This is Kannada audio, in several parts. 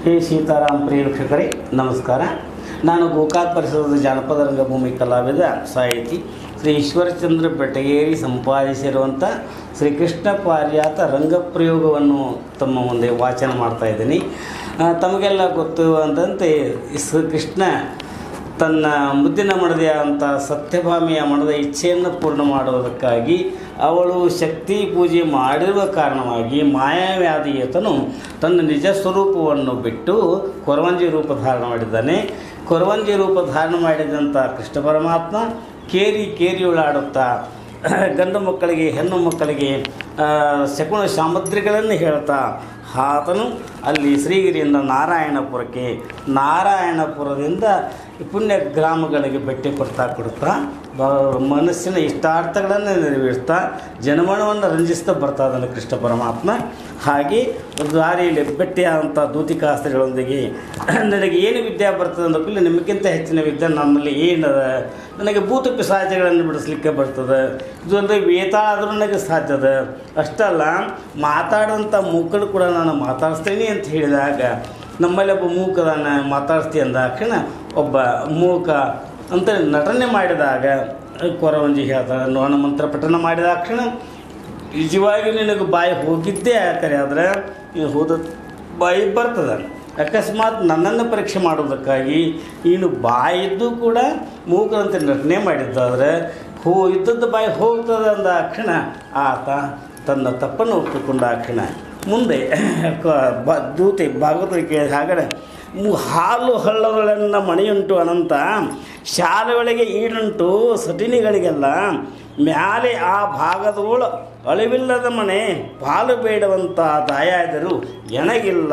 ಶ್ರೀ ಸೀತಾರಾಮ್ ಪ್ರಿಯ ವೀಕ್ಷಕರೇ ನಮಸ್ಕಾರ ನಾನು ಗೋಕಾಕ್ ಪರಿಸರದ ಜಾನಪದ ರಂಗಭೂಮಿ ಕಲಾವಿದ ಸಾಹಿತಿ ಶ್ರೀ ಈಶ್ವರಚಂದ್ರ ಬೆಟಗೇರಿ ಸಂಪಾದಿಸಿರುವಂಥ ಶ್ರೀ ಕೃಷ್ಣ ಪಾರಿಯಾತ ರಂಗಪ್ರಯೋಗವನ್ನು ತಮ್ಮ ಮುಂದೆ ವಾಚನ ಮಾಡ್ತಾ ಇದ್ದೀನಿ ಆ, ತಮಗೆಲ್ಲ ಗೊತ್ತಿರುವಂತೆ ಶ್ರೀ ಕೃಷ್ಣ ತನ್ನ ಮುದ್ದಿನ ಮಡದೆಯಾದಂಥ ಸತ್ಯಭಾಮಿಯ ಮಣದ ಇಚ್ಛೆಯನ್ನು ಪೂರ್ಣ ಮಾಡುವುದಕ್ಕಾಗಿ ಅವಳು ಶಕ್ತಿ ಪೂಜೆ ಮಾಡಿರುವ ಕಾರಣವಾಗಿ ಮಾಯಾವ್ಯಾಧಿಯತನು ತನ್ನ ನಿಜ ಸ್ವರೂಪವನ್ನು ಬಿಟ್ಟು ಕೊರವಂಜಿ ರೂಪ ಧಾರಣ ಮಾಡಿದ್ದಾನೆ ಕೊರವಂಜಿ ರೂಪ ಧಾರಣ ಮಾಡಿದಂಥ ಕೃಷ್ಣ ಪರಮಾತ್ಮ ಕೇರಿ ಕೇರಿಯುಳಾಡುತ್ತಾ ಗಂಡು ಮಕ್ಕಳಿಗೆ ಹೆಣ್ಣು ಮಕ್ಕಳಿಗೆ ಆ, ಶಕುನ ಸಾಮಗ್ರಿಗಳನ್ನು ಹೇಳ್ತಾ ಆತನು ಅಲ್ಲಿ ಶ್ರೀಗಿರಿಯಿಂದ ನಾರಾಯಣಪುರಕ್ಕೆ ನಾರಾಯಣಪುರದಿಂದ ಪುಣ್ಯ ಗ್ರಾಮಗಳಿಗೆ ಭೇಟಿ ಕೊಡ್ತಾ ಕೊಡ್ತಾ ಬ ಮನಸ್ಸಿನ ಇಷ್ಟಾರ್ಥಗಳನ್ನು ನೆರವೇರಿಸ್ತಾ ಜನಮನವನ್ನು ರಂಜಿಸ್ತಾ ಬರ್ತಾ ಇದ್ದಾನೆ ಕೃಷ್ಣ ಪರಮಾತ್ಮ ಹಾಗೆ ದಾರಿಯಲ್ಲಿ ಭೇಟಿಯಾದಂಥ ದೂತಿಕಾಸ್ತ್ರಿಗಳೊಂದಿಗೆ ನನಗೆ ಏನು ವಿದ್ಯೆ ಬರ್ತದೆ ಅಂದಕ್ಕೂ ನಿಮಗಿಂತ ಹೆಚ್ಚಿನ ವಿದ್ಯೆ ನಮ್ಮಲ್ಲಿ ಏನದ ನನಗೆ ಭೂತ ಪಿಸಾಚಗಳನ್ನು ಬಿಡಿಸ್ಲಿಕ್ಕೆ ಬರ್ತದೆ ಇದು ಅಂದರೆ ವೇತ ಆದರೂ ನನಗೆ ಸಾಧ್ಯದ ಅಷ್ಟಲ್ಲ ಮಾತಾಡೋಂಥ ಮೂಕಳು ಕೂಡ ನಾನು ಮಾತಾಡಿಸ್ತೀನಿ ಅಂತ ಹೇಳಿದಾಗ ನಮ್ಮಲ್ಲಿ ಒಬ್ಬ ಮೂಕದಾನ ಮಾತಾಡಿಸ್ತಿ ಅಂದಾಕ್ಷಣ ಒಬ್ಬ ಮೂಕ ಅಂತ ನಟನೆ ಮಾಡಿದಾಗ ಕೊರವಂಜಿ ಹೇಳ್ತಾಳೆ ನೋಣ ಮಂತ್ರ ಪಠನ ಮಾಡಿದಾಕ್ಷಣ ನಿಜವಾಗಿ ನಿನಗೆ ಬಾಯಿ ಹೋಗಿದ್ದೇ ಯಾಕರೆ ಆದರೆ ನೀನು ಹೋದ ಬಾಯಿ ಬರ್ತದೆ ಅಕಸ್ಮಾತ್ ನನ್ನನ್ನು ಪರೀಕ್ಷೆ ಮಾಡೋದಕ್ಕಾಗಿ ನೀನು ಬಾಯಿದ್ದು ಕೂಡ ಮೂಕರಂತೆ ನಟನೆ ಮಾಡಿದ್ದಾದ್ರೆ ಹೋ ಇದ್ದದ್ದು ಬಾಯಿ ಹೋಗ್ತದೆ ಅಂದ ಕ್ಷಣ ಆತ ತನ್ನ ತಪ್ಪನ್ನು ಒಪ್ಪಿಕೊಂಡ ಆ ಕ್ಷಣ ಮುಂದೆ ಕ- ಬ ದೂತೆ ಭಾಗವತ ಕೇಳಿದ ಹಾಗಡೆ ಮು- ಹಾಲು ಹಳ್ಳಗಳನ್ನು ಮಣಿಯುಂಟು ಅನಂತ ಶಾಲೆಗಳಿಗೆ ಈಡುಂಟು ಸಟಿನಿಗಳಿಗೆಲ್ಲ ಮ್ಯಾಲೆ ಆ ಭಾಗದೋಳು ಅಳಿವಿಲ್ಲದ ಮನೆ ಪಾಲು ಬೇಡವಂತ ದಾಯಾದರು ಎಣಗಿಲ್ಲ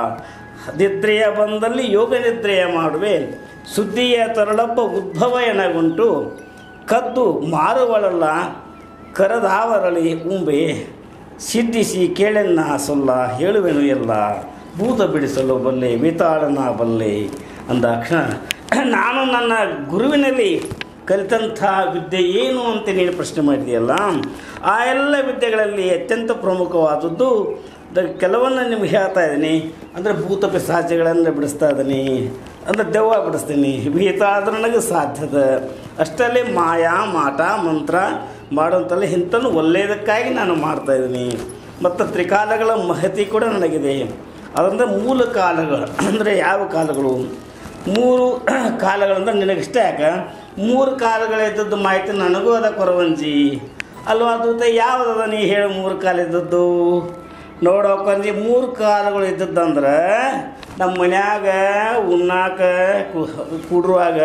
ನಿದ್ರೆಯ ಬಂದಲ್ಲಿ ಯೋಗ ನಿದ್ರೆಯ ಮಾಡುವೆ ಸುದ್ದಿಯ ತರಳಬ್ಬ ಉದ್ಭವ ಎನಗುಂಟು ಕದ್ದು ಮಾರುವಳಲ್ಲ ಕರದಾವರಳಿ ಉಂಬೆ ಸಿದ್ಧಿಸಿ ಕೇಳೆನ್ನ ಸೊಲ್ಲ ಹೇಳುವೆನು ಎಲ್ಲ ಭೂತ ಬಿಡಿಸಲು ಬಲ್ಲೆ ವೇತಾಳನ ಬಲ್ಲೆ ಅಂದಾಕ್ಷಣ ನಾನು ನನ್ನ ಗುರುವಿನಲ್ಲಿ ಕಲಿತಂಥ ವಿದ್ಯೆ ಏನು ಅಂತ ನೀನು ಪ್ರಶ್ನೆ ಮಾಡಿದೆಯಲ್ಲ ಆ ಎಲ್ಲ ವಿದ್ಯೆಗಳಲ್ಲಿ ಅತ್ಯಂತ ಪ್ರಮುಖವಾದದ್ದು ದ- ಕೆಲವನ್ನು ನಿಮ್ಗೆ ಹೇಳ್ತಾ ಇದ್ದೀನಿ ಅಂದರೆ ಭೂತ ಪಿಸಾಚಿಗಳನ್ನು ಬಿಡಿಸ್ತಾ ಇದ್ದೀನಿ ಅಂದರೆ ದೆವ್ವ ಬಿಡಿಸ್ತೀನಿ ಭೀತ ಆದ್ರೆ ನನಗೆ ಸಾಧ್ಯದ ಅಷ್ಟರಲ್ಲಿ ಮಾಯಾ ಮಾಟ ಮಂತ್ರ ಮಾಡೋಂಥಲ್ಲ ಇಂಥನ್ನು ಒಳ್ಳೆಯದಕ್ಕಾಗಿ ನಾನು ಮಾಡ್ತಾ ಇದ್ದೀನಿ ಮತ್ತು ತ್ರಿಕಾಲಗಳ ಮಹತಿ ಕೂಡ ನನಗಿದೆ ಅದರಿಂದ ಮೂಲ ಕಾಲಗಳು ಅಂದರೆ ಯಾವ ಕಾಲಗಳು ಮೂರು ಕಾಲಗಳಂದ್ರೆ ನಿನಗಿಷ್ಟ ಯಾಕೆ ಮೂರು ಕಾಲಗಳಿದ್ದದ್ದು ಮಾಹಿತಿ ನನಗೂ ಅದ ಕೊರವಂಜಿ ಅಲ್ವಾ ಅದು ಯಾವುದದ ನೀ ಹೇಳು ಮೂರು ಕಾಲ ಇದ್ದದ್ದು ನೋಡೋಕಂಜಿ ಮೂರು ಕಾಲಗಳು ಇದ್ದದ್ದಂದ್ರೆ ನಮ್ಮ ಮನ್ಯಾಗ ಉಣ್ಣಾಕ ಕು- ಕುಡ್ರುವಾಗ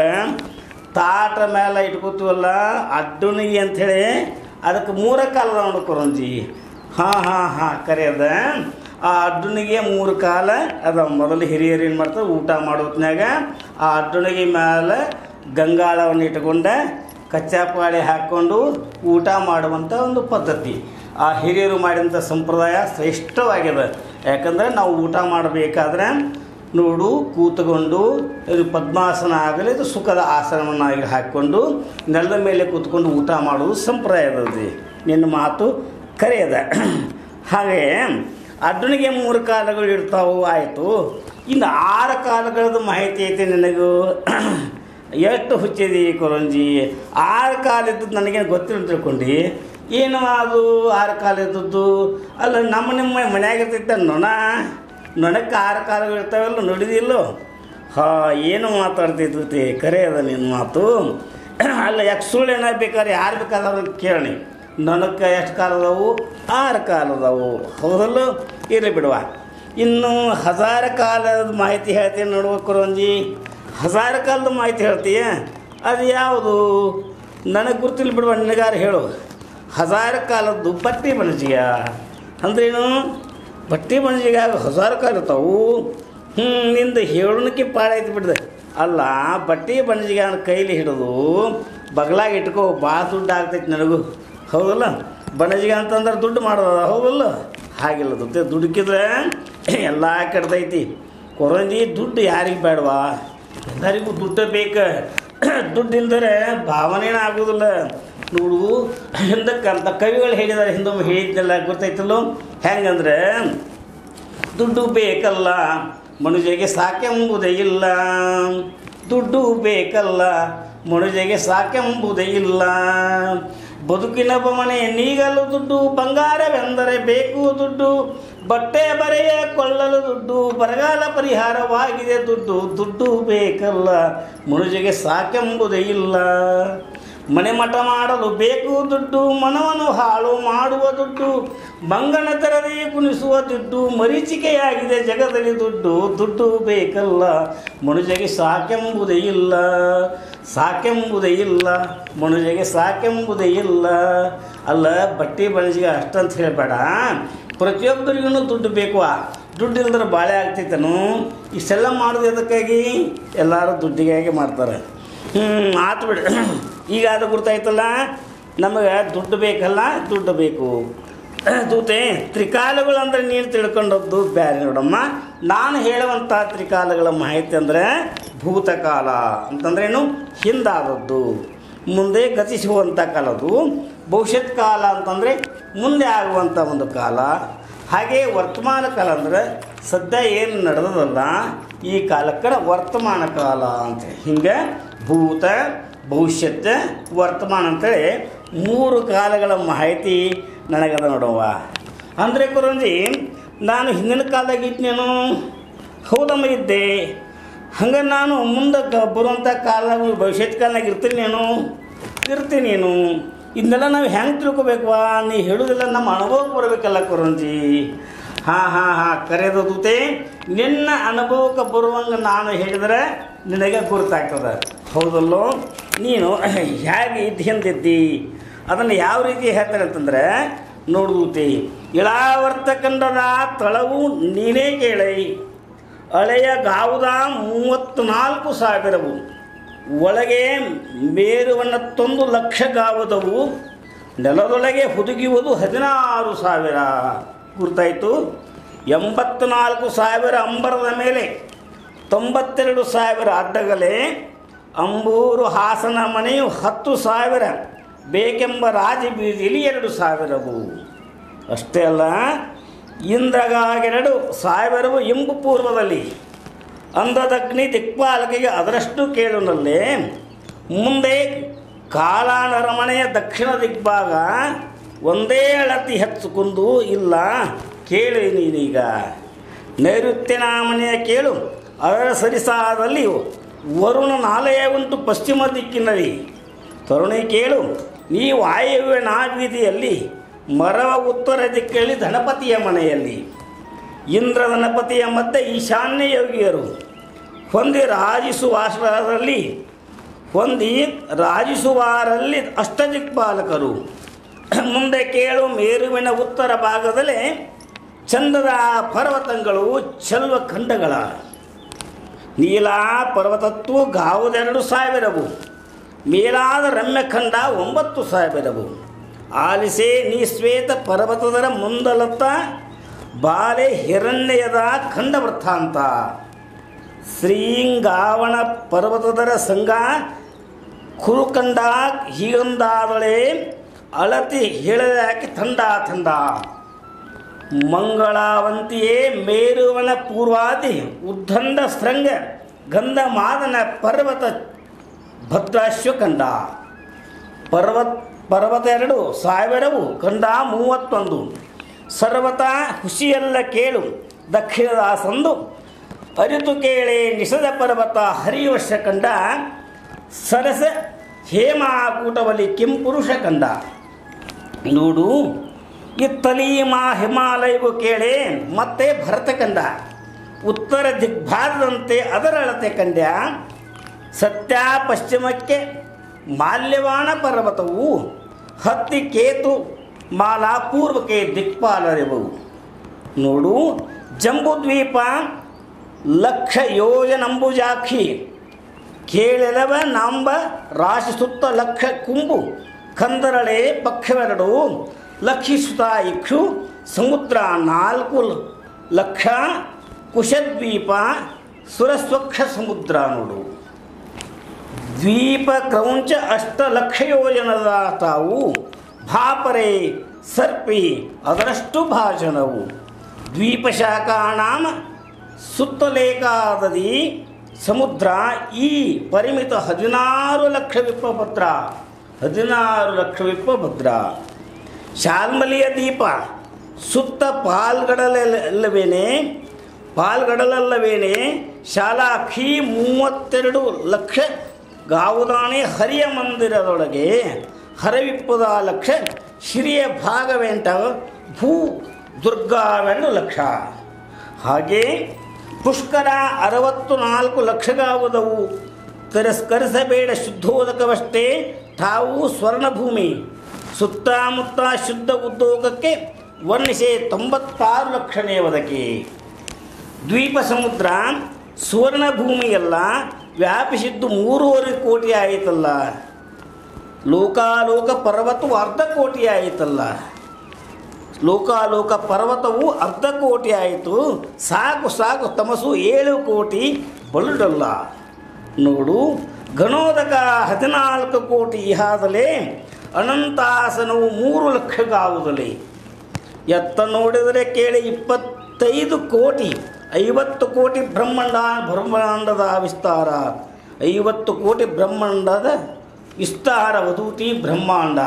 ತಾಟ ಮೇಲೆ ಇಟ್ಕೋತೀವಲ್ಲ ಅಡ್ಡುಣಿಗೆ ಅಂಥೇಳಿ ಅದಕ್ಕೆ ಮೂರ ಕಾಲ ನೋಡು ಕೊರಂಜಿ ಹಾಂ ಹಾಂ ಹಾಂ ಕರೆ ಅದ ಆ ಅಡ್ಡುಣಿಗೆ ಮೂರು ಕಾಲ ಅದ ಮೊದಲು ಹಿರಿಯರು ಏನು ಮಾಡ್ತಾರೆ ಊಟ ಮಾಡೋ ಹೊತ್ನ್ಯಾಗ ಆ ಅಡ್ಡುಣಿಗೆ ಮೇಲೆ ಗಂಗಾಳವನ್ನು ಇಟ್ಕೊಂಡ ಕಚ್ಚಾಪಾಳಿ ಹಾಕ್ಕೊಂಡು ಊಟ ಮಾಡುವಂಥ ಒಂದು ಪದ್ಧತಿ ಆ ಹಿರಿಯರು ಮಾಡಿದಂಥ ಸಂಪ್ರದಾಯ ಶ್ರೇಷ್ಠವಾಗಿದೆ ಯಾಕಂದರೆ ನಾವು ಊಟ ಮಾಡಬೇಕಾದ್ರೆ ನೋಡು ಕೂತ್ಕೊಂಡು ಇದು ಪದ್ಮಾಸನ ಆಗಲಿ ಇದು ಸುಖದ ಆಸನವನ್ನಾಗಿ ಹಾಕ್ಕೊಂಡು ನೆಲದ ಮೇಲೆ ಕೂತ್ಕೊಂಡು ಊಟ ಮಾಡೋದು ಸಂಪ್ರದಾಯ ಅದ ನಿನ್ನ ಮಾತು ಕರೆಯದ ಹಾಗೆ ಅಡ್ಡನಿಗೆ ಮೂರು ಕಾಲಗಳು ಇರ್ತಾವು ಆಯಿತು ಇನ್ನು ಆರು ಕಾಲಗಳದ್ದು ಮಾಹಿತಿ ಐತೆ ನಿನಗೂ ಎಷ್ಟು ಹುಚ್ಚಿದಿ ಕೊರಂಜಿ ಆರು ಕಾಲ ಇದ್ದದ್ದು ನನಗೇನು ಗೊತ್ತಿಲ್ಲ ಅಂತ ತಿಳ್ಕೊಂಡು ಏನು ಅದು ಆರು ಕಾಲ ಇದ್ದದ್ದು ಅಲ್ಲ ನಮ್ಮ ನಿಮ್ಮ ಮನ್ಯಾಗ ಇರ್ತೈತೆ ನೊಣ ನೊಣಕ್ಕೆ ಆರು ಕಾಲಗಳು ಇರ್ತಾವಲ್ಲ ನೋಡಿದಿಲ್ಲೋ ಹಾಂ ಏನು ಮಾತಾಡ್ತಿದ್ದೆ ಕರೆ ಅದ ನಿನ್ನ ಮಾತು ಅಲ್ಲ ಯಾಕೆ ಸುಳ್ಳು ಏನಾಗಬೇಕಾದ್ರೆ ಯಾರು ಬೇಕಾದವ್ರನ್ನ ಕೇಳಿ ನೊಣಕ್ಕೆ ಎಷ್ಟು ಕಾಲ ಅದಾವು ಆರು ಕಾಲ ಅದಾವು ಹೌದಲ್ಲ ಇರಲಿ ಬಿಡುವ ಇನ್ನು ಹಜಾರ ಕಾಲದ ಮಾಹಿತಿ ಹೇಳ್ತೀನಿ ನೋಡುವ ಕುರಂಜಿ ಹಜಾರ ಕಾಲದ ಮಾಹಿತಿ ಹೇಳ್ತೀಯ ಅದು ಯಾವುದು ನನಗೆ ಗುರ್ತಿಲ್ಲ ಬಿಡುವ ನಿನಗಾರ ಹೇಳು ಹಜಾರ ಕಾಲದ್ದು ಬಟ್ಟೆ ಬಣಜಿಯ ಅಂದ್ರೇನು ಬಟ್ಟೆ ಬಣಜಿಗಾಗ ಹಜಾರ ಕಾಲ ಇರ್ತಾವು ಹ್ಞೂ ನಿಂದು ಹೇಳೋಣಕ್ಕೆ ಪಾಡೈತಿ ಬಿಡ್ದೆ ಅಲ್ಲ ಬಟ್ಟೆ ಬಣಜಿಗೆ ಅವ್ನ ಕೈಲಿ ಹಿಡಿದು ಬಗಲಾಗ ಇಟ್ಕೋ ಭಾಳ ದುಡ್ಡು ಆಗ್ತೈತಿ ನನಗೂ ಹೌದಲ್ಲ ಬಣಜಿಗೆ ಅಂತಂದ್ರೆ ದುಡ್ಡು ಮಾಡೋದ ಹೌದಲ್ಲ ಹಾಗಿಲ್ಲ ದುಡ್ಡು ದುಡುಕಿದ್ರೆ ಎಲ್ಲ ಕೆಡ್ತೈತಿ ಕೊರಂಜಿ ದುಡ್ಡು ಯಾರಿಗೆ ಬೇಡವಾ ಎಲ್ಲರಿಗೂ ದುಡ್ಡು ಬೇಕು ದುಡ್ಡು ಇಲ್ದರೆ ಭಾವನೆನೇ ಆಗೋದಿಲ್ಲ ನೋಡು ಹಿಂದಕ್ಕೆ ಅಂತ ಕವಿಗಳು ಹೇಳಿದ್ದಾರೆ ಹಿಂದೊಮ್ಮೆ ಹೇಳಿದ್ದೆಲ್ಲ ಗೊತ್ತೈತಲ್ಲೋ ಹೆಂಗಂದ್ರೆ ದುಡ್ಡು ಬೇಕಲ್ಲ ಮನುಜಗೆ ಸಾಕೆಂಬುದೇ ಇಲ್ಲ ದುಡ್ಡು ಬೇಕಲ್ಲ ಮನುಜಗೆ ಸಾಕೆಂಬುದೇ ಇಲ್ಲ ಬದುಕಿನ ಬಮನೆ ನೀಗಲು ದುಡ್ಡು ಬಂಗಾರವೆಂದರೆ ಬೇಕು ದುಡ್ಡು ಬಟ್ಟೆ ಬರೆಯ ಕೊಳ್ಳಲು ದುಡ್ಡು ಬರಗಾಲ ಪರಿಹಾರವಾಗಿದೆ ದುಡ್ಡು ದುಡ್ಡು ಬೇಕಲ್ಲ ಮನುಜಗೆ ಸಾಕೆಂಬುದೇ ಇಲ್ಲ ಮನೆ ಮಠ ಮಾಡಲು ಬೇಕು ದುಡ್ಡು ಮನವನ್ನು ಹಾಳು ಮಾಡುವ ದುಡ್ಡು ಮಂಗನ ತೆರದೇ ಕುಣಿಸುವ ದುಡ್ಡು ಮರೀಚಿಕೆಯಾಗಿದೆ ಜಗದಲ್ಲಿ ದುಡ್ಡು ದುಡ್ಡು ಬೇಕಲ್ಲ ಮನುಜಗೆ ಸಾಕೆಂಬುದೇ ಇಲ್ಲ ಸಾಕೆಂಬುದೇ ಇಲ್ಲ ಮನುಜಗೆ ಸಾಕೆಂಬುದೇ ಇಲ್ಲ ಅಲ್ಲ ಬಟ್ಟೆ ಬಣಿಜಿಗೆ ಅಷ್ಟಂತ ಹೇಳಬೇಡ ಪ್ರತಿಯೊಬ್ಬರಿಗೂ ದುಡ್ಡು ಬೇಕು ದುಡ್ಡು ಇಲ್ದ್ರೆ ಬಾಳೆ ಆಗ್ತೈತನು ಇಷ್ಟೆಲ್ಲ ಮಾಡೋದು ಎದಕ್ಕಾಗಿ ಎಲ್ಲರೂ ದುಡ್ಡಿಗಾಗಿ ಮಾಡ್ತಾರೆ ಹ್ಞೂ ಆತು ಬಿಡು ಈಗ ಅದು ಗುರ್ತಾಯ್ತಲ್ಲ ನಮಗೆ ದುಡ್ಡು ಬೇಕಲ್ಲ ದುಡ್ಡು ಬೇಕು ದೂತೆ ತ್ರಿಕಾಲಗಳು ಅಂದರೆ ನೀನು ತಿಳ್ಕೊಂಡದ್ದು ಬೇರೆ ನೋಡಮ್ಮ ನಾನು ಹೇಳುವಂಥ ತ್ರಿಕಾಲಗಳ ಮಾಹಿತಿ ಅಂದರೆ ಭೂತಕಾಲ ಅಂತಂದ್ರೇನು ಹಿಂದಾದದ್ದು ಮುಂದೆ ಗತಿಸುವಂಥ ಕಾಲದು ಭವಿಷ್ಯತ್ ಕಾಲ ಅಂತಂದರೆ ಮುಂದೆ ಆಗುವಂಥ ಒಂದು ಕಾಲ ಹಾಗೆ ವರ್ತಮಾನ ಕಾಲ ಅಂದರೆ ಸದ್ಯ ಏನು ನಡೆದದಲ್ಲ ಈ ಕಾಲಕ್ಕೆ ವರ್ತಮಾನ ಕಾಲ ಅಂತ ಹಿಂಗೆ ಭೂತ ಭವಿಷ್ಯತ್ ವರ್ತಮಾನ ಅಂತೇಳಿ ಮೂರು ಕಾಲಗಳ ಮಾಹಿತಿ ನನಗದ ನೋಡವ್ವ ಅಂದರೆ ಕುರಂಜಿ ನಾನು ಹಿಂದಿನ ಕಾಲದಾಗ ಇದ್ನೇನು ಹೌದಮ್ಮ ಇದ್ದೆ ಹಂಗೆ ನಾನು ಮುಂದೆ ಕ ಬರುವಂಥ ಕಾಲದಾಗ ಭವಿಷ್ಯತ್ ಕಾಲದಾಗ ಇರ್ತೀನಿ ನಾನು ಇರ್ತೀನಿ ನೀನು ಇದನ್ನೆಲ್ಲ ನಾವು ಹೆಂಗೆ ತಿಳ್ಕೊಬೇಕು ನೀ ಹೇಳೋದಿಲ್ಲ ನಮ್ಮ ಅನುಭವಕ್ಕೆ ಬರಬೇಕಲ್ಲ ಕುರಂಜಿ ಹಾಂ ಹಾಂ ಹಾಂ ಕರೆದು ದೂತೆ ನಿನ್ನ ಅನುಭವಕ್ಕೆ ಬರುವಂಗೆ ನಾನು ಹೇಳಿದರೆ ನಿನಗೆ ಗುರುತಾಗ್ತದೆ ಹೌದಲ್ಲೋ ನೀನು ಹೇಗೆ ಇದ್ದು ಹಿಂದಿದ್ದಿ ಅದನ್ನು ಯಾವ ರೀತಿ ಹೇಳ್ತಾರೆ ಅಂತಂದರೆ ನೋಡುತ್ತೆ ಇಳಾವರ್ತ ಕಂಡದ ತಳವು ನೀನೇ ಕೇಳೈ ಹಳೆಯ ಗಾವುದ ಮೂವತ್ತ್ನಾಲ್ಕು ಸಾವಿರವು ಒಳಗೆ ಮೇರುವನ್ನತ್ತೊಂದು ಲಕ್ಷ ಗಾವದವು ನೆಲದೊಳಗೆ ಹುದುಗಿಯುವುದು ಹದಿನಾರು ಸಾವಿರ ಗುರ್ತಾಯಿತು ಎಂಬತ್ನಾಲ್ಕು ಸಾವಿರ ಅಂಬರದ ಮೇಲೆ ತೊಂಬತ್ತೆರಡು ಸಾವಿರ ಅಡ್ಡಗಲೆ ಅಂಬೂರು ಹಾಸನ ಮನೆಯು ಹತ್ತು ಸಾವಿರ ಬೇಕೆಂಬ ರಾಜ ಬೀದಿಲಿ ಎರಡು ಸಾವಿರವು ಅಷ್ಟೇ ಅಲ್ಲ ಇಂದ್ರಗಾಗೆರಡು ಸಾವಿರವು ಇಂಬು ಪೂರ್ವದಲ್ಲಿ ಅಂಧದಗ್ನಿ ದಿಕ್ಪಾಲಕಿಗೆ ಅದರಷ್ಟು ಕೇಳುನಲ್ಲೇ ಮುಂದೆ ಕಾಲಾನರಮನೆಯ ದಕ್ಷಿಣ ದಿಗ್ಭಾಗ ಒಂದೇ ಅಳತಿ ಹೆಚ್ಚು ಕುಂದು ಇಲ್ಲ ಕೇಳು ನೀನೀಗ ನೈಋತ್ಯನ ಮನೆಯ ಕೇಳು ಅದರ ಸರಿಸಾದಲ್ಲಿ ವರುಣ ನಾಲೆಯ ಉಂಟು ಪಶ್ಚಿಮ ದಿಕ್ಕಿನಲ್ಲಿ ತರುಣಿ ಕೇಳು ನೀ ವಾಯುವಿನ ಬೀದಿಯಲ್ಲಿ ಮರವ ಉತ್ತರ ದಿಕ್ಕಲ್ಲಿ ಧನಪತಿಯ ಮನೆಯಲ್ಲಿ ಇಂದ್ರ ಧನಪತಿಯ ಮಧ್ಯೆ ಈಶಾನ್ಯ ಯೋಗಿಯರು ಹೊಂದಿ ರಾಜಿಸುವಾಸರಲ್ಲಿ ಹೊಂದಿ ರಾಜಿಸುವಾರಲ್ಲಿ ಅಷ್ಟದಿಕ್ಪಾಲಕರು ಮುಂದೆ ಕೇಳು ಮೇರುವಿನ ಉತ್ತರ ಭಾಗದಲ್ಲಿ ಚಂದದ ಪರ್ವತಗಳು ಚೆಲ್ವ ಖಂಡಗಳ ನೀಲ ಪರ್ವತತ್ವ ಗಾವುದೆರಡು ಸಾವಿರವು ಮೇಲಾದ ರಮ್ಯಖಂಡ ಒಂಬತ್ತು ಸಾವಿರವು ಆಲಿಸೆ ನೀ ಶ್ವೇತ ಪರ್ವತದರ ಮುಂದಲತ್ತ ಬಾಲೆ ಹಿರಣ್ಯದ ಖಂಡ ವೃತ್ತಾಂತ ಶ್ರೀಂಗಾವಣ ಪರ್ವತದರ ಸಂಘ ಕುರುಕಂಡ ಹೀಗಂದಾದಳೆ ಅಳತಿ ಹೇಳದಾಕಿ ಥಂಡ ಥಂಡ ಮಂಗಳಾವಂತಿಯೇ ಮೇರುವನ ಪೂರ್ವಾದಿ ಉದ್ದಂಡ ಶೃಂಗ ಗಂಧ ಮಾದನ ಪರ್ವತ ಭದ್ರಾಶ್ವ ಕಂಡ ಪರ್ವತ ಪರ್ವತ ಎರಡು ಸಾವಿರವು ಕಂಡ ಮೂವತ್ತೊಂದು ಸರ್ವತ ಹುಸಿಯಲ್ಲ ಕೇಳು ದಕ್ಷಿಣದ ಸಂದು ಅರಿತು ಕೇಳೆ ನಿಷದ ಪರ್ವತ ಹರಿವಶ ಕಂಡ ಸರಸ ಹೇಮಾಕೂಟವಲಿ ಕೆಂಪುರುಷ ಕಂಡ ನೋಡು ಇತ್ತಲಿ ಮಾ ಹಿಮಾಲಯವು ಕೇಳೆ ಮತ್ತೆ ಭರತ ಕಂಡ ಉತ್ತರ ದಿಗ್ಭಾಗದಂತೆ ಅದರ ಅಳತೆ ಕಂಡ್ಯ ಸತ್ಯ ಪಶ್ಚಿಮಕ್ಕೆ ಮಾಲ್ಯವಾಣ ಪರ್ವತವು ಹತ್ತಿ ಕೇತು ಮಾಲಾ ಪೂರ್ವಕ್ಕೆ ದಿಕ್ಪಾಲರಿವು ನೋಡು ಜಂಬುದ್ವೀಪ ಲಕ್ಷ ಯೋಜನಂಬುಜಾಕ್ಷಿ ಕೇಳೆಲವ ನಾಂಬ ರಾಶಿ ಸುತ್ತ ಲಕ್ಷ ಕುಂಬು ಕಂದರಳೆ ಪಕ್ಷವೆರಡು ಲಕ್ಷಿಸುತ್ತ ಇಕ್ಷು ಸಮುದ್ರ ನಾಲ್ಕು ಲ- ಲಕ್ಷ ಕುಶದ್ವೀಪ ಸುರಸ್ವಕ್ಷ ಸಮುದ್ರ ನೋಡು ದ್ವೀಪ ಕ್ರೌಂಚ ಅಷ್ಟ ಲಕ್ಷ ಯೋಜನದ ತಾವು ಭಾಪರೆ ಸರ್ಪಿ ಅದರಷ್ಟು ಭಾಜನವು ದ್ವೀಪ ಶಾಖಾಣಾಮ ಸುತ್ತಲೇಕಾದದಿ ಸಮುದ್ರ ಈ ಪರಿಮಿತ ಹದಿನಾರು ಲಕ್ಷ ವಿಪ್ಪಭದ್ರ ಹದಿನಾರು ಲಕ್ಷ ವಿಪ್ಪಭದ್ರ ಶಾಲ್ಮಲಿಯ ದೀಪ ಸುತ್ತ ಪಾಲ್ಗಡಲಲ್ಲವೇನೆ ಪಾಲ್ಗಡಲಲ್ಲವೇನೆ ಶಾಲಾಖಿ ಮೂವತ್ತೆರಡು ಲಕ್ಷ ಗಾವುದಾಣೆ ಹರಿಯ ಮಂದಿರದೊಳಗೆ ಹರವಿಪ್ಪದ ಲಕ್ಷ ಶಿರಿಯ ಭಾಗವೆಂಟ ಭೂ ದುರ್ಗಾವೆಂಡು ಲಕ್ಷ ಹಾಗೆ ಪುಷ್ಕರ ಅರವತ್ತು ನಾಲ್ಕು ಲಕ್ಷಗಾವುದವು ತಿರಸ್ಕರಿಸಬೇಡ ಶುದ್ಧೋದಕವಷ್ಟೇ ತಾವು ಸ್ವರ್ಣಭೂಮಿ ಸುತ್ತಮುತ್ತ ಶುದ್ಧ ಉದ್ಯೋಗಕ್ಕೆ ವರ್ಣಿಸೆ ತೊಂಬತ್ತಾರು ಲಕ್ಷನೇ ಒದಗಿ ದ್ವೀಪ ಸಮುದ್ರ ಸುವರ್ಣ ಭೂಮಿಯೆಲ್ಲ ವ್ಯಾಪಿಸಿದ್ದು ಮೂರುವರೆ ಕೋಟಿ ಆಯಿತಲ್ಲ ಲೋಕಾಲೋಕ ಪರ್ವತವು ಅರ್ಧ ಕೋಟಿ ಆಯಿತಲ್ಲ ಲೋಕಾಲೋಕ ಪರ್ವತವು ಅರ್ಧ ಕೋಟಿ ಆಯಿತು ಸಾಕು ಸಾಕು ತಮಸು ಏಳು ಕೋಟಿ ಬಲುಡಲ್ಲ ನೋಡು ಗಣೋದಕ ಹದಿನಾಲ್ಕು ಕೋಟಿ ಇಹಾದಲೇ ಅನಂತಾಸನವು ಮೂರು ಲಕ್ಷಗಾವುದಲೇ ಎತ್ತ ನೋಡಿದರೆ ಕೇಳಿ ಇಪ್ಪತ್ತೈದು ಕೋಟಿ ಐವತ್ತು ಕೋಟಿ ಬ್ರಹ್ಮಾಂಡ ಬ್ರಹ್ಮಾಂಡದ ವಿಸ್ತಾರ ಐವತ್ತು ಕೋಟಿ ಬ್ರಹ್ಮಾಂಡದ ವಿಸ್ತಾರ ವಧೂತಿ ಬ್ರಹ್ಮಾಂಡ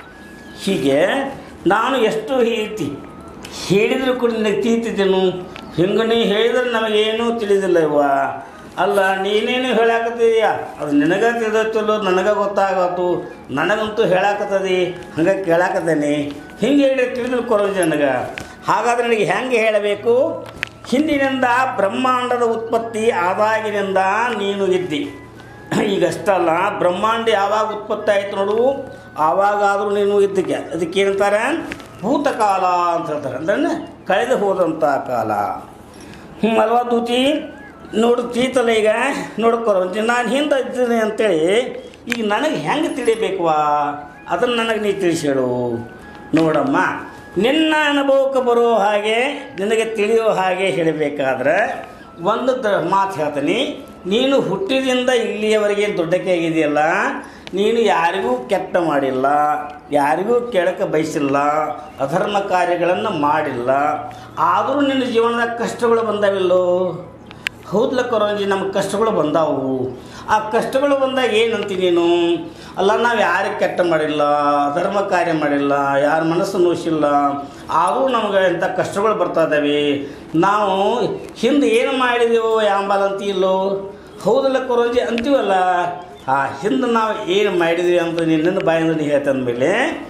ಹೀಗೆ ನಾನು ಎಷ್ಟು ಹೇಳ್ತಿ ಹೇಳಿದರೂ ಕೂಡ ನಿನಗೆ ತೀತಿದ್ದೇನು ಹಿಂಗೆ ನೀ ಹೇಳಿದ್ರೆ ನಮಗೇನೂ ತಿಳಿದಿಲ್ಲ ಇವ ಅಲ್ಲ ನೀನೇನು ಹೇಳಾಕತ್ತೀಯ ಅದು ನಿನಗೆ ತಿಳಿದತ್ತಿಲ್ಲೋ ನನಗೆ ಗೊತ್ತಾಗತ್ತು ನನಗಂತೂ ಹೇಳಾಕತ್ತದಿ ಹಂಗೆ ಕೇಳಾಕತ್ತೇನೆ ಹಿಂಗೆ ಹೇಳಿ ತಿಳಿದು ಕೊಡೋದು ನನಗೆ ಹಾಗಾದ್ರೆ ನನಗೆ ಹೆಂಗೆ ಹೇಳಬೇಕು ಹಿಂದಿನಿಂದ ಬ್ರಹ್ಮಾಂಡದ ಉತ್ಪತ್ತಿ ಆದಾಗಿನಿಂದ ನೀನು ಇದ್ದಿ ಈಗಷ್ಟಲ್ಲ ಬ್ರಹ್ಮಾಂಡ ಯಾವಾಗ ಉತ್ಪತ್ತಿ ಆಯಿತು ನೋಡು ಆವಾಗಾದರೂ ನೀನು ಇದ್ದಕ್ಕೆ ಅದಕ್ಕೆ ಏನಂತಾರೆ ಭೂತಕಾಲ ಅಂತ ಹೇಳ್ತಾರೆ ಅಂದ್ರೆ ಕಳೆದು ಹೋದಂಥ ಕಾಲ ಹ್ಞೂ ಅಲ್ವಾ ದೂತಿ ನೋಡು ತೀತಲ್ಲ ಈಗ ನೋಡ್ಕೊರ ನಾನು ಹಿಂದೆ ಇದ್ದೀನಿ ಅಂತೇಳಿ ಈಗ ನನಗೆ ಹೆಂಗೆ ತಿಳಿಬೇಕವಾ ಅದನ್ನು ನನಗೆ ನೀ ತಿಳಿಸೇಳು ನೋಡಮ್ಮ ನಿನ್ನ ಅನುಭವಕ್ಕೆ ಬರೋ ಹಾಗೆ ನಿನಗೆ ತಿಳಿಯೋ ಹಾಗೆ ಹೇಳಬೇಕಾದ್ರೆ ಒಂದು ದ ಮಾತು ಹೇಳ್ತೀನಿ ನೀನು ಹುಟ್ಟಿದಿಂದ ಇಲ್ಲಿಯವರೆಗೆ ದೊಡ್ಡಕ್ಕೆ ಆಗಿದೆಯಲ್ಲ ನೀನು ಯಾರಿಗೂ ಕೆಟ್ಟ ಮಾಡಿಲ್ಲ ಯಾರಿಗೂ ಕೆಳಕ ಬಯಸಿಲ್ಲ ಅಧರ್ಮ ಕಾರ್ಯಗಳನ್ನು ಮಾಡಿಲ್ಲ ಆದರೂ ನಿನ್ನ ಜೀವನದಾಗ ಕಷ್ಟಗಳು ಬಂದಾವಿಲ್ಲೋ ಹೌದ್ಲ ಕೊರೋಂಜಿ ನಮ್ಗೆ ಕಷ್ಟಗಳು ಬಂದಾವು ಆ ಕಷ್ಟಗಳು ಬಂದಾಗ ಏನಂತಿ ನೀನು ಅಲ್ಲ ನಾವು ಯಾರಿಗೆ ಕೆಟ್ಟ ಮಾಡಿಲ್ಲ ಧರ್ಮ ಕಾರ್ಯ ಮಾಡಿಲ್ಲ ಯಾರ ಮನಸ್ಸು ನೋಯಿಸಿಲ್ಲ ಆದರೂ ನಮ್ಗೆ ಇಂಥ ಕಷ್ಟಗಳು ಬರ್ತಾ ಇದ್ದಾವೆ ನಾವು ಹಿಂದೆ ಏನು ಮಾಡಿದೆವೋ ಯಾಂಬಾಲ ಅಂತೀಲ್ಲೋ ಹೌದಲ್ಲ ಕೊರೋಂಜಿ ಅಂತೀವಲ್ಲ ಆ ಹಿಂದೆ ನಾವು ಏನು ಮಾಡಿದ್ವಿ ಅಂತ ನಿನ್ನ ಬಾಯಿಂದ ನೀ ಹೇಳ್ತಂದ್ಮೇಲೆ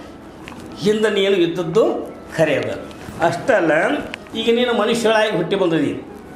ಹಿಂದೆ ನೀನು ಇದ್ದದ್ದು ಖರೆ ಅದ ಅಷ್ಟಲ್ಲ ಈಗ ನೀನು ಮನುಷ್ಯಳಾಗಿ ಹುಟ್ಟಿ ಬಂದಿದ್ದೀ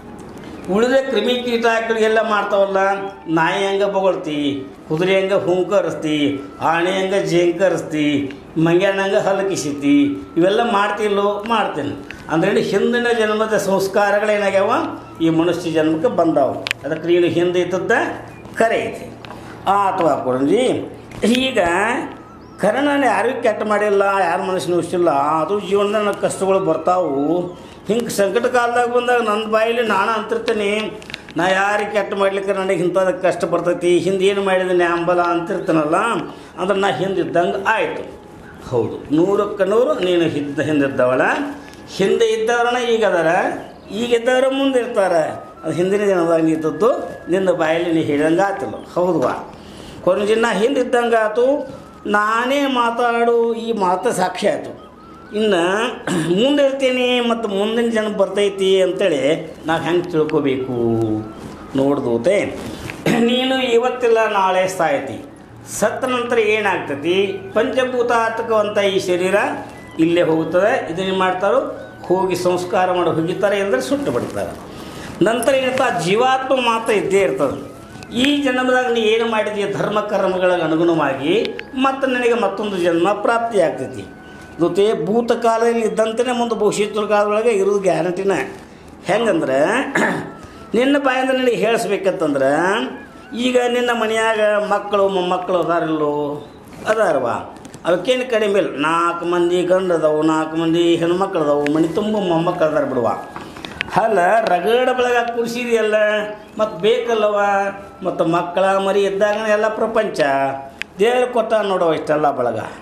ಉಳಿದ ಕ್ರಿಮಿ ಕೀಟಗಳಿಗೆಲ್ಲ ಮಾಡ್ತಾವಲ್ಲ ನಾಯಿ ಹಂಗೆ ಬೊಗಳ್ತಿ ಕುದುರೆ ಹಂಗೆ ಹುಂಕರಿಸ್ತಿ ಆಣೆ ಹಂಗೆ ಜೇಂಕರಿಸ್ತಿ ಮಂಗ್ಯಾನ ಹಂಗೆ ಹಲಕಿಸಿತಿ ಇವೆಲ್ಲ ಮಾಡ್ತಿಲ್ಲೋ ಮಾಡ್ತೀನಿ ಅಂದ್ರೆ ಹಿಂದಿನ ಜನ್ಮದ ಸಂಸ್ಕಾರಗಳೇನಾಗ್ಯಾವ ಈ ಮನುಷ್ಯ ಜನ್ಮಕ್ಕೆ ಬಂದಾವು ಅದಕ್ಕೆ ನೀನು ಹಿಂದೆ ಇದ್ದದ್ದ ಕರೆ ಐತಿ ಅಥವಾ ಕೊರಂಜಿ ಈಗ ಕರ್ಣನ ಯಾರಿಗೂ ಕೆಟ್ಟ ಮಾಡಿಲ್ಲ ಯಾರ ಮನಸ್ಸು ನೋಯಿಸಿಲ್ಲ ಅದು ಜೀವನದಾಗ ನನಗೆ ಕಷ್ಟಗಳು ಬರ್ತಾವು ಹಿಂಗೆ ಸಂಕಟ ಕಾಲದಾಗ ಬಂದಾಗ ನನ್ನ ಬಾಯಲ್ಲಿ ನಾನು ಅಂತಿರ್ತೇನೆ ನಾ ಯಾರಿಗೆ ಕೆಟ್ಟ ಮಾಡ್ಲಿಕ್ಕೆ ನನಗೆ ಇಂಥದ್ದು ಕಷ್ಟ ಬರ್ತೈತಿ ಹಿಂದೆ ಏನು ಮಾಡಿದ್ದೀನಿ ಅಂಬಲ ಅಂತಿರ್ತಾನಲ್ಲ ಅಂದ್ರೆ ನಾ ಹಿಂದಿದ್ದಂಗೆ ಆಯಿತು ಹೌದು ನೂರಕ್ಕೆ ನೂರು ನೀನು ಹಿಂದೆ ಹಿಂದಿದ್ದವಳ ಹಿಂದೆ ಇದ್ದವ್ರನ್ನ ಈಗ ಅದಾರ ಈಗ ಇದ್ದವ್ರ ಮುಂದೆ ಇರ್ತಾರೆ ಅದು ಹಿಂದಿನ ದಿನದಾಗ ನೀ ಇದ್ದದ್ದು ನಿನ್ನ ಬಾಯಲ್ಲಿ ನೀ ಹೇಳಿದಂಗೆ ಆತಿಲ್ಲ ಹೌದವಾ ಕೊನೆಗೆ ನಾ ಹಿಂದಿದ್ದಂಗೆ ಆತು ನಾನೇ ಮಾತಾಡು ಈ ಮಾತು ಸಾಕ್ಷಿ ಆಯಿತು ಇನ್ನು ಮುಂದೆ ಇರ್ತೀನಿ ಮತ್ತು ಮುಂದಿನ ಜನ ಬರ್ತೈತಿ ಅಂತೇಳಿ ನಾವು ಹೆಂಗೆ ತಿಳ್ಕೊಬೇಕು ನೋಡ್ದೂತೆ ನೀನು ಇವತ್ತಿಲ್ಲ ನಾಳೆ ಸಾಯ್ತಿ ಸತ್ತ ನಂತರ ಏನಾಗ್ತತಿ ಪಂಚಭೂತಾತ್ಮಕವಂತ ಈ ಶರೀರ ಇಲ್ಲೇ ಹೋಗುತ್ತದೆ ಇದನ್ನು ಮಾಡ್ತಾರೋ ಹೋಗಿ ಸಂಸ್ಕಾರ ಮಾಡಿ ಹೋಗಿತಾರೆ ಅಂದರೆ ಸುಟ್ಟು ಬಿಡ್ತಾರೆ ನಂತರ ಏನಂತ ಜೀವಾತ್ಮ ಮಾತ್ರ ಇದ್ದೇ ಇರ್ತದೆ ಈ ಜನ್ಮದಾಗ ನೀ ಏನು ಮಾಡಿದೀಯ ಧರ್ಮ ಕರ್ಮಗಳಿಗೆ ಅನುಗುಣವಾಗಿ ಮತ್ತು ನಿನಗೆ ಮತ್ತೊಂದು ಜನ್ಮ ಪ್ರಾಪ್ತಿ ಆಗ್ತೈತಿ ಜೊತೆ ಭೂತಕಾಲದಲ್ಲಿ ಇದ್ದಂತೆಯೇ ಮುಂದೆ ಭವಿಷ್ಯತ್ತು ಕಾಲದೊಳಗೆ ಇರೋದು ಗ್ಯಾರಂಟಿನ ಹೆಂಗಂದ್ರೆ ನಿನ್ನ ಬಾಯಿಂದ ನನಗೆ ಹೇಳಿಸ್ಬೇಕಂತಂದ್ರೆ ಈಗ ನಿನ್ನ ಮನೆಯಾಗ ಮಕ್ಕಳು ಮೊಮ್ಮಕ್ಕಳು ಅದಾರಿಲ್ಲೋ ಅದಾರವ ಅವಕ್ಕೇನು ಕಡಿಮೆ ಇಲ್ಲ ನಾಲ್ಕು ಮಂದಿ ಗಂಡು ಅದಾವು ನಾಲ್ಕು ಮಂದಿ ಹೆಣ್ಮಕ್ಳು ಅದಾವು ಮನೆ ತುಂಬ ಮೊಮ್ಮಕ್ಕಳು ಅದಾರ ಬಿಡುವ ಅಲ್ಲ ರಗಡ ಬೆಳಗ ಕುಡಿಸಿದೆಯಲ್ಲ ಮತ್ತು ಬೇಕಲ್ಲವ ಮತ್ತು ಮಕ್ಕಳ ಮರಿ ಇದ್ದಾಗ ಎಲ್ಲ ಪ್ರಪಂಚ ದೇವರು ಕೊಟ್ಟ ನೋಡುವ ಇಷ್ಟೆಲ್ಲ ಬಳಗ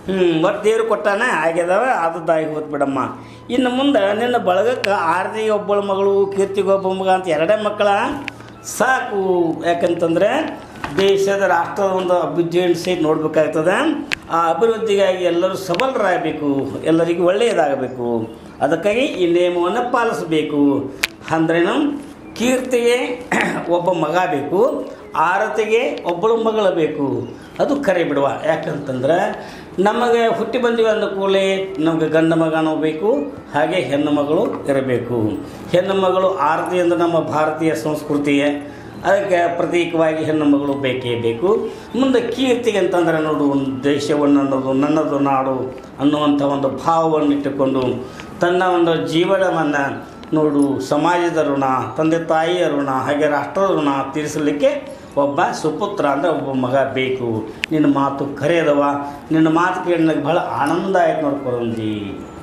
ಹ್ಞೂ ಒಟ್ಟು ದೇವ್ರು ಕೊಟ್ಟಾನ ಆಗ್ಯದವ ಆದದ್ದಾಗಿ ಹೋತ್ ಬಿಡಮ್ಮ ಇನ್ನು ಮುಂದೆ ನಿನ್ನ ಬಳಗಕ್ಕೆ ಆರತಿಗೆ ಒಬ್ಬಳ ಮಗಳು ಕೀರ್ತಿಗೆ ಒಬ್ಬ ಮಗ ಅಂತ ಎರಡೇ ಮಕ್ಕಳ ಸಾಕು ಯಾಕಂತಂದರೆ ದೇಶದ ರಾಷ್ಟ್ರದ ಒಂದು ಅಭಿವೃದ್ಧಿ ನೋಡ್ಬೇಕಾಗ್ತದೆ ಆ ಅಭಿವೃದ್ಧಿಗಾಗಿ ಎಲ್ಲರೂ ಸಬಲರಾಗಬೇಕು ಎಲ್ಲರಿಗೂ ಒಳ್ಳೆಯದಾಗಬೇಕು ಅದಕ್ಕಾಗಿ ಈ ನಿಯಮವನ್ನು ಪಾಲಿಸಬೇಕು ಅಂದ್ರೇನು ಕೀರ್ತಿಗೆ ಒಬ್ಬ ಮಗ ಬೇಕು ಆರತಿಗೆ ಒಬ್ಬಳು ಮಗಳ ಬೇಕು ಅದು ಕರೆ ಬಿಡುವ ಯಾಕಂತಂದ್ರೆ ನಮಗೆ ಹುಟ್ಟಿ ಬಂದಿವಿ ಅಂದ ಕೂಡಲೇ ನಮಗೆ ಗಂಡ ಮಗನೂ ಬೇಕು ಹಾಗೆ ಹೆಣ್ಣು ಮಗಳು ಇರಬೇಕು ಹೆಣ್ಣು ಮಗಳು ಆರತಿ ಅಂದರೆ ನಮ್ಮ ಭಾರತೀಯ ಸಂಸ್ಕೃತಿಯೇ ಅದಕ್ಕೆ ಪ್ರತೀಕವಾಗಿ ಹೆಣ್ಣು ಮಗಳು ಬೇಕೇ ಬೇಕು ಮುಂದೆ ಕೀರ್ತಿಗೆ ಅಂತಂದರೆ ನೋಡು ಒಂದು ದೇಶವನ್ನು ಅನ್ನೋದು ನನ್ನದು ನಾಡು ಅನ್ನುವಂಥ ಒಂದು ಭಾವವನ್ನು ಇಟ್ಟುಕೊಂಡು ತನ್ನ ಒಂದು ಜೀವನವನ್ನು ನೋಡು ಸಮಾಜದ ಋಣ ತಂದೆ ತಾಯಿಯ ಋಣ ಹಾಗೆ ರಾಷ್ಟ್ರದ ಋಣ ತೀರಿಸಲಿಕ್ಕೆ ಒಬ್ಬ ಸುಪುತ್ರ ಅಂದರೆ ಒಬ್ಬ ಮಗ ಬೇಕು ನಿನ್ನ ಮಾತು ಕರೆಯದವ ನಿನ್ನ ಮಾತು ಕೇಳಿ ನನಗೆ ಭಾಳ ಆನಂದ ಆಯ್ತು ನೋಡ್ಕೊರಂದಿ